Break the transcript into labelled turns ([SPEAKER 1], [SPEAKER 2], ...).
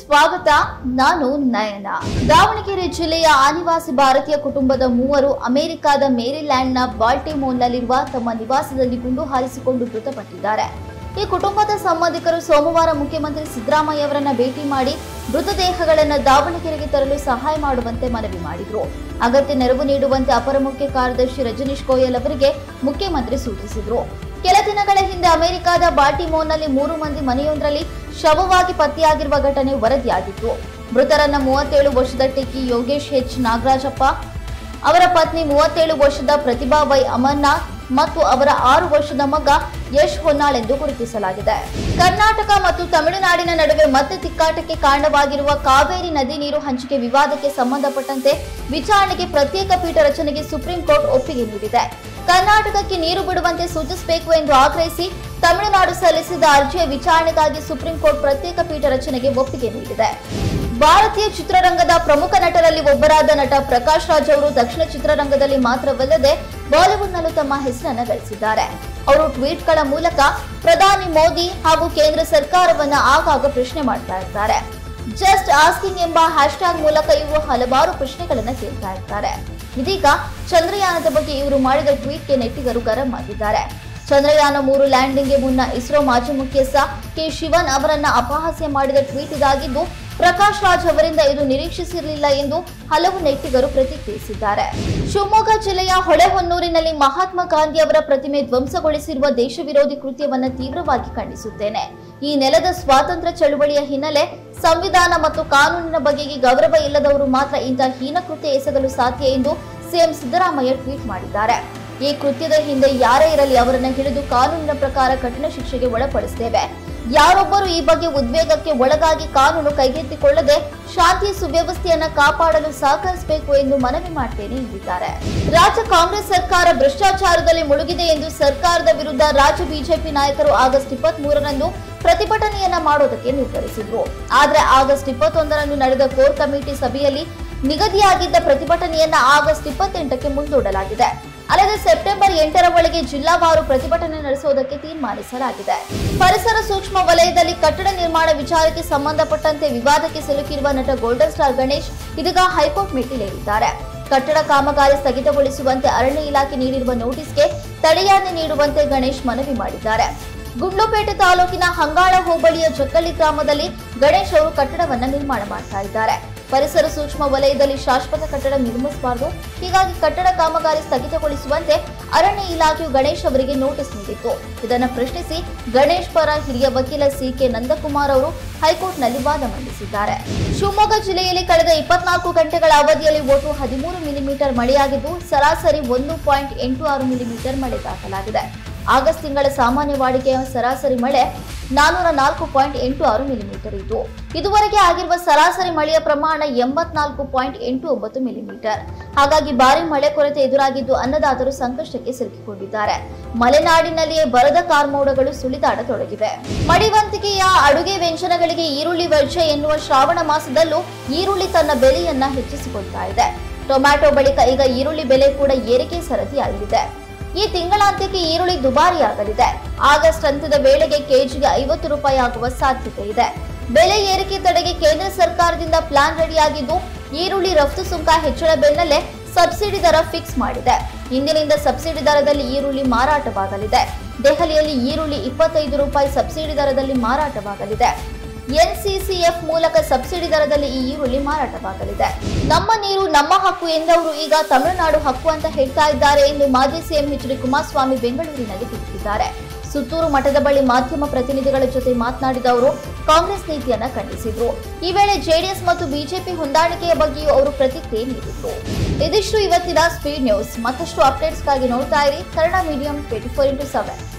[SPEAKER 1] ಸ್ವಾಗತ ನಾನು ನಯನ ದಾವಣಗೆರೆ ಜಿಲ್ಲೆಯ ಆದಿವಾಸಿ ಭಾರತೀಯ ಕುಟುಂಬದ ಮೂವರು ಅಮೆರಿಕದ ಮೇರಿಲ್ಯಾಂಡ್ನ ಬಾಲ್ಟಿಮೋರ್ನಲ್ಲಿರುವ ತಮ್ಮ ನಿವಾಸದಲ್ಲಿ ಗುಂಡು ಹಾರಿಸಿಕೊಂಡು ಮೃತಪಟ್ಟಿದ್ದಾರೆ ಈ ಕುಟುಂಬದ ಸಂಬಂಧಿಕರು ಸೋಮವಾರ ಮುಖ್ಯಮಂತ್ರಿ ಸಿದ್ದರಾಮಯ್ಯ ಅವರನ್ನ ಭೇಟಿ ಮಾಡಿ ಮೃತದೇಹಗಳನ್ನು ದಾವಣಗೆರೆಗೆ ತರಲು ಸಹಾಯ ಮಾಡುವಂತೆ ಮನವಿ ಮಾಡಿದ್ರು ಅಗತ್ಯ ನೆರವು ನೀಡುವಂತೆ ಅಪರ ಮುಖ್ಯ ಕಾರ್ಯದರ್ಶಿ ರಜನೀಶ್ ಗೋಯಲ್ ಅವರಿಗೆ ಮುಖ್ಯಮಂತ್ರಿ ಸೂಚಿಸಿದ್ರು ಕೆಲ ದಿನಗಳ ಹಿಂದೆ ಅಮೆರಿಕದ ಬಾಲ್ಟಿಮೋರ್ನಲ್ಲಿ ಮೂರು ಮಂದಿ ಮನೆಯೊಂದರಲ್ಲಿ ಶವವಾಗಿ ಪತ್ತೆಯಾಗಿರುವ ಘಟನೆ ವರದಿಯಾಗಿತ್ತು ಮೃತರನ್ನ ಮೂವತ್ತೇಳು ವರ್ಷದ ಟೆಕ್ಕಿ ಯೋಗೇಶ್ ಎಚ್ ನಾಗರಾಜಪ್ಪ ಅವರ ಪತ್ನಿ ಮೂವತ್ತೇಳು ವರ್ಷದ ಪ್ರತಿಭಾ ವೈ ಅಮರ್ನಾಥ್ ಮತ್ತು ಅವರ ಆರು ವರ್ಷದ ಮಗ ಯಶ್ ಹೊನ್ನಾಳ್ ಎಂದು ಗುರುತಿಸಲಾಗಿದೆ ಕರ್ನಾಟಕ ಮತ್ತು ತಮಿಳುನಾಡಿನ ನಡುವೆ ಮತ್ತೆ ತಿಕ್ಕಾಟಕ್ಕೆ ಕಾರಣವಾಗಿರುವ ಕಾವೇರಿ ನದಿ ನೀರು ಹಂಚಿಕೆ ವಿವಾದಕ್ಕೆ ಸಂಬಂಧಪಟ್ಟಂತೆ ವಿಚಾರಣೆಗೆ ಪ್ರತ್ಯೇಕ ಪೀಠ ರಚನೆಗೆ ಸುಪ್ರೀಂ ಕೋರ್ಟ್ ಒಪ್ಪಿಗೆ ನೀಡಿದೆ ಕರ್ನಾಟಕಕ್ಕೆ ನೀರು ಬಿಡುವಂತೆ ಸೂಚಿಸಬೇಕು ಎಂದು ಆಗ್ರಹಿಸಿ ತಮಿಳುನಾಡು ಸಲ್ಲಿಸಿದ ಅರ್ಜಿಯ ವಿಚಾರಣೆಗಾಗಿ ಸುಪ್ರೀಂ ಕೋರ್ಟ್ ಪ್ರತ್ಯೇಕ ಪೀಠ ರಚನೆಗೆ ಒಪ್ಪಿಗೆ ನೀಡಿದೆ ಭಾರತೀಯ ಚಿತ್ರರಂಗದ ಪ್ರಮುಖ ನಟರಲ್ಲಿ ಒಬ್ಬರಾದ ನಟ ಪ್ರಕಾಶ್ ರಾಜ್ ಅವರು ದಕ್ಷಿಣ ಚಿತ್ರರಂಗದಲ್ಲಿ ಮಾತ್ರವಲ್ಲದೆ ಬಾಲಿವುಡ್ನಲ್ಲೂ ತಮ್ಮ ಹೆಸರನ್ನ ಗಳಿಸಿದ್ದಾರೆ ಅವರು ಟ್ವೀಟ್ಗಳ ಮೂಲಕ ಪ್ರಧಾನಿ ಮೋದಿ ಹಾಗೂ ಕೇಂದ್ರ ಸರ್ಕಾರವನ್ನ ಆಗಾಗ ಪ್ರಶ್ನೆ ಮಾಡ್ತಾ ಇರ್ತಾರೆ ಜಸ್ಟ್ ಆಸ್ಕಿಂಗ್ ಎಂಬ ಹ್ಯಾಶ್ಟ್ಯಾಗ್ ಮೂಲಕ ಇವರು ಹಲವಾರು ಪ್ರಶ್ನೆಗಳನ್ನ ಕೇಳ್ತಾ ಇರ್ತಾರೆ ಇದೀಗ ಚಂದ್ರಯಾನದ ಬಗ್ಗೆ ಇವರು ಮಾಡಿದ ಟ್ವೀಟ್ಗೆ ನೆಟ್ಟಿಗರು ಗರಂ ಆಗಿದ್ದಾರೆ ಚಂದ್ರಯಾನ ಮೂರು ಲ್ಯಾಂಡಿಂಗ್ಗೆ ಮುನ್ನ ಇಸ್ರೋ ಮಾಜಿ ಮುಖ್ಯಸ್ಥ ಕೆ ಶಿವನ್ ಅವರನ್ನ ಅಪಹಾಸ್ಯ ಮಾಡಿದ ಟ್ವೀಟ್ ಇದಾಗಿದ್ದು ಪ್ರಕಾಶ್ ರಾಜ್ ಅವರಿಂದ ಇದು ನಿರೀಕ್ಷಿಸಿರಲಿಲ್ಲ ಎಂದು ಹಲವು ನೆಟ್ಟಿಗರು ಪ್ರತಿಕ್ರಿಯಿಸಿದ್ದಾರೆ ಶಿವಮೊಗ್ಗ ಜಿಲ್ಲೆಯ ಹೊಳೆಹೊನ್ನೂರಿನಲ್ಲಿ ಮಹಾತ್ಮ ಗಾಂಧಿ ಅವರ ಪ್ರತಿಮೆ ಧ್ವಂಸಗೊಳಿಸಿರುವ ದೇಶ ವಿರೋಧಿ ಕೃತ್ಯವನ್ನ ತೀವ್ರವಾಗಿ ಖಂಡಿಸುತ್ತೇನೆ ಈ ನೆಲದ ಸ್ವಾತಂತ್ರ್ಯ ಚಳುವಳಿಯ ಹಿನ್ನೆಲೆ ಸಂವಿಧಾನ ಮತ್ತು ಕಾನೂನಿನ ಬಗೆಗೆ ಗೌರವ ಇಲ್ಲದವರು ಮಾತ್ರ ಇಂತಹ ಹೀನ ಕೃತ್ಯ ಎಸಗಲು ಸಾಧ್ಯ ಎಂದು ಸಿಎಂ ಸಿದ್ದರಾಮಯ್ಯ ಟ್ವೀಟ್ ಮಾಡಿದ್ದಾರೆ ಈ ಕೃತ್ಯದ ಹಿಂದೆ ಯಾರೇ ಇರಲಿ ಅವರನ್ನ ಹಿಡಿದು ಕಾನೂನಿನ ಪ್ರಕಾರ ಕಠಿಣ ಶಿಕ್ಷೆಗೆ ಒಳಪಡಿಸುತ್ತೇವೆ ಯಾರೊಬ್ಬರು ಈ ಬಗ್ಗೆ ಉದ್ವೇಗಕ್ಕೆ ಒಳಗಾಗಿ ಕಾನೂನು ಕೈಗೆತ್ತಿಕೊಳ್ಳದೆ ಶಾಂತಿ ಸುವ್ಯವಸ್ಥೆಯನ್ನ ಕಾಪಾಡಲು ಸಹಕರಿಸಬೇಕು ಎಂದು ಮನವಿ ಮಾಡ್ತೇನೆ ಎಂದಿದ್ದಾರೆ ರಾಜ್ಯ ಕಾಂಗ್ರೆಸ್ ಸರ್ಕಾರ ಭ್ರಷ್ಟಾಚಾರದಲ್ಲಿ ಮುಳುಗಿದೆ ಎಂದು ಸರ್ಕಾರದ ವಿರುದ್ಧ ರಾಜ್ಯ ಬಿಜೆಪಿ ನಾಯಕರು ಆಗಸ್ಟ್ ಇಪ್ಪತ್ತ್ ಮೂರರಂದು ಪ್ರತಿಭಟನೆಯನ್ನ ಮಾಡೋದಕ್ಕೆ ನಿರ್ಧರಿಸಿದ್ರು ಆದ್ರೆ ಆಗಸ್ಟ್ ಇಪ್ಪತ್ತೊಂದರಂದು ನಡೆದ ಕೋರ್ ಕಮಿಟಿ ಸಭೆಯಲ್ಲಿ ನಿಗದಿಯಾಗಿದ್ದ ಪ್ರತಿಭಟನೆಯನ್ನ ಆಗಸ್ಟ್ ಇಪ್ಪತ್ತೆಂಟಕ್ಕೆ ಮುಂದೂಡಲಾಗಿದೆ ಅಲ್ಲದೆ ಸೆಪ್ಟೆಂಬರ್ ಎಂಟರ ಒಳಗೆ ಜಿಲ್ಲಾವಾರು ಪ್ರತಿಭಟನೆ ನಡೆಸುವುದಕ್ಕೆ ತೀರ್ಮಾನಿಸಲಾಗಿದೆ ಪರಿಸರ ಸೂಕ್ಷ್ಮ ವಲಯದಲ್ಲಿ ಕಟ್ಟಡ ನಿರ್ಮಾಣ ವಿಚಾರಕ್ಕೆ ಸಂಬಂಧಪಟ್ಟಂತೆ ವಿವಾದಕ್ಕೆ ಸಿಲುಕಿರುವ ನಟ ಗೋಲ್ಡನ್ ಸ್ಟಾರ್ ಗಣೇಶ್ ಇದೀಗ ಹೈಕೋರ್ಟ್ ಮೆಟ್ಟಿಲೇರಿದ್ದಾರೆ ಕಟ್ಟಡ ಕಾಮಗಾರಿ ಸ್ಥಗಿತಗೊಳಿಸುವಂತೆ ಅರಣ್ಯ ಇಲಾಖೆ ನೀಡಿರುವ ನೋಟಿಸ್ಗೆ ತಡೆಯಾಜ್ಞೆ ನೀಡುವಂತೆ ಗಣೇಶ್ ಮನವಿ ಮಾಡಿದ್ದಾರೆ ಗುಂಡ್ಲುಪೇಟೆ ತಾಲೂಕಿನ ಹಂಗಾಳ ಹೋಬಳಿಯ ಜಕ್ಕಳ್ಳಿ ಗ್ರಾಮದಲ್ಲಿ ಗಣೇಶ್ ಅವರು ಕಟ್ಟಡವನ್ನ ನಿರ್ಮಾಣ ಮಾಡ್ತಾ ಇದ್ದಾರೆ ಪರಿಸರ ಸೂಕ್ಷ್ಮ ವಲಯದಲ್ಲಿ ಶಾಶ್ವತ ಕಟ್ಟಡ ನಿರ್ಮಿಸಬಾರದು ಹೀಗಾಗಿ ಕಟ್ಟಡ ಕಾಮಗಾರಿ ಸ್ಥಗಿತಗೊಳಿಸುವಂತೆ ಅರಣ್ಯ ಇಲಾಖೆಯು ಗಣೇಶ್ ಅವರಿಗೆ ನೋಟಿಸ್ ನೀಡಿತ್ತು ಇದನ್ನು ಪ್ರಶ್ನಿಸಿ ಗಣೇಶ್ ಪರ ಹಿರಿಯ ವಕೀಲ ಸಿ ಕೆ ನಂದಕುಮಾರ್ ಅವರು ಹೈಕೋರ್ಟ್ನಲ್ಲಿ ವಾದ ಮಂಡಿಸಿದ್ದಾರೆ ಶಿವಮೊಗ್ಗ ಜಿಲ್ಲೆಯಲ್ಲಿ ಕಳೆದ ಇಪ್ಪತ್ನಾಲ್ಕು ಗಂಟೆಗಳ ಅವಧಿಯಲ್ಲಿ ಒಟ್ಟು ಹದಿಮೂರು ಮಿಲಿಮೀಟರ್ ಮಳೆಯಾಗಿದ್ದು ಸರಾಸರಿ ಒಂದು ಪಾಯಿಂಟ್ ಎಂಟು ಆರು ಮಿಲಿಮೀಟರ್ ಮಳೆ ದಾಖಲಾಗಿದೆ ಆಗಸ್ಟ್ ತಿಂಗಳ ಸಾಮಾನ್ಯ ವಾಡಿಕೆಯ ಸರಾಸರಿ ಮಳೆ ನಾನೂರ ನಾಲ್ಕು ಪಾಯಿಂಟ್ ಎಂಟು ಆರು ಮಿಲಿಮೀಟರ್ ಇದ್ದು ಇದುವರೆಗೆ ಆಗಿರುವ ಸರಾಸರಿ ಮಳೆಯ ಪ್ರಮಾಣ ಎಂಬತ್ನಾಲ್ಕು ಪಾಯಿಂಟ್ ಎಂಟು ಒಂಬತ್ತು ಮಿಲಿಮೀಟರ್ ಹಾಗಾಗಿ ಭಾರಿ ಮಳೆ ಕೊರತೆ ಎದುರಾಗಿದ್ದು ಅನ್ನದಾತರು ಸಂಕಷ್ಟಕ್ಕೆ ಸಿಲುಕಿಕೊಂಡಿದ್ದಾರೆ ಮಲೆನಾಡಿನಲ್ಲಿಯೇ ಬರದ ಕಾರ್ಮೋಡಗಳು ಸುಳಿದಾಡತೊಡಗಿವೆ ಮಡಿವಂತಿಕೆಯ ಅಡುಗೆ ವ್ಯಂಜನಗಳಿಗೆ ಈರುಳ್ಳಿ ವೆಜ್ಜೆ ಎನ್ನುವ ಶ್ರಾವಣ ಮಾಸದಲ್ಲೂ ಈರುಳ್ಳಿ ತನ್ನ ಬೆಲೆಯನ್ನ ಹೆಚ್ಚಿಸಿಕೊಳ್ತಾ ಇದೆ ಟೊಮ್ಯಾಟೊ ಬಳಿಕ ಈಗ ಈರುಳ್ಳಿ ಬೆಲೆ ಕೂಡ ಏರಿಕೆ ಸರದಿಯಾಗಲಿದೆ ಈ ತಿಂಗಳಾಂತ್ಯಕ್ಕೆ ಈರುಳ್ಳಿ ದುಬಾರಿಯಾಗಲಿದೆ ಆಗಸ್ಟ್ ಅಂತ್ಯದ ವೇಳೆಗೆ ಕೆಜಿಗೆ ಐವತ್ತು ರೂಪಾಯಿ ಆಗುವ ಸಾಧ್ಯತೆ ಇದೆ ಬೆಲೆ ಏರಿಕೆ ತಡೆಗೆ ಕೇಂದ್ರ ಸರ್ಕಾರದಿಂದ ಪ್ಲಾನ್ ರೆಡಿಯಾಗಿದ್ದು ಈರುಳ್ಳಿ ರಫ್ತು ಸುಂಕ ಹೆಚ್ಚಳ ಬೆನ್ನಲ್ಲೇ ಸಬ್ಸಿಡಿ ದರ ಫಿಕ್ಸ್ ಮಾಡಿದೆ ಇಂದಿನಿಂದ ಸಬ್ಸಿಡಿ ದರದಲ್ಲಿ ಈರುಳ್ಳಿ ಮಾರಾಟವಾಗಲಿದೆ ದೆಹಲಿಯಲ್ಲಿ ಈರುಳ್ಳಿ ಇಪ್ಪತ್ತೈದು ರೂಪಾಯಿ ಸಬ್ಸಿಡಿ ದರದಲ್ಲಿ ಮಾರಾಟವಾಗಲಿದೆ ಎನ್ಸಿಸಿಎಫ್ ಮೂಲಕ ಸಬ್ಸಿಡಿ ದರದಲ್ಲಿ ಈ ಈರುಳ್ಳಿ ಮಾರಾಟವಾಗಲಿದೆ ನಮ್ಮ ನೀರು ನಮ್ಮ ಹಕ್ಕು ಎಂದವರು ಈಗ ತಮಿಳುನಾಡು ಹಕ್ಕು ಅಂತ ಹೇಳ್ತಾ ಇದ್ದಾರೆ ಎಂದು ಮಾಜಿ ಸಿಎಂ ಎಚ್ ಡಿ ಕುಮಾರಸ್ವಾಮಿ ಬೆಂಗಳೂರಿನಲ್ಲಿ ತಿಳಿಸಿದ್ದಾರೆ ಸುತ್ತೂರು ಮಠದ ಬಳಿ ಮಾಧ್ಯಮ ಪ್ರತಿನಿಧಿಗಳ ಜೊತೆ ಮಾತನಾಡಿದ ಅವರು ಕಾಂಗ್ರೆಸ್ ನೀತಿಯನ್ನ ಖಂಡಿಸಿದ್ರು ಈ ವೇಳೆ ಜೆಡಿಎಸ್ ಮತ್ತು ಬಿಜೆಪಿ ಹೊಂದಾಣಿಕೆಯ ಬಗ್ಗೆಯೂ ಅವರು ಪ್ರತಿಕ್ರಿಯೆ ನೀಡಿದ್ರು ಇದಿಷ್ಟು ಇವತ್ತಿನ ಸ್ಪೀಡ್ ನ್ಯೂಸ್ ಮತ್ತಷ್ಟು ಅಪ್ಡೇಟ್ಸ್ಗಾಗಿ ನೋಡ್ತಾ ಇರಿ Kannada medium twenty four into seven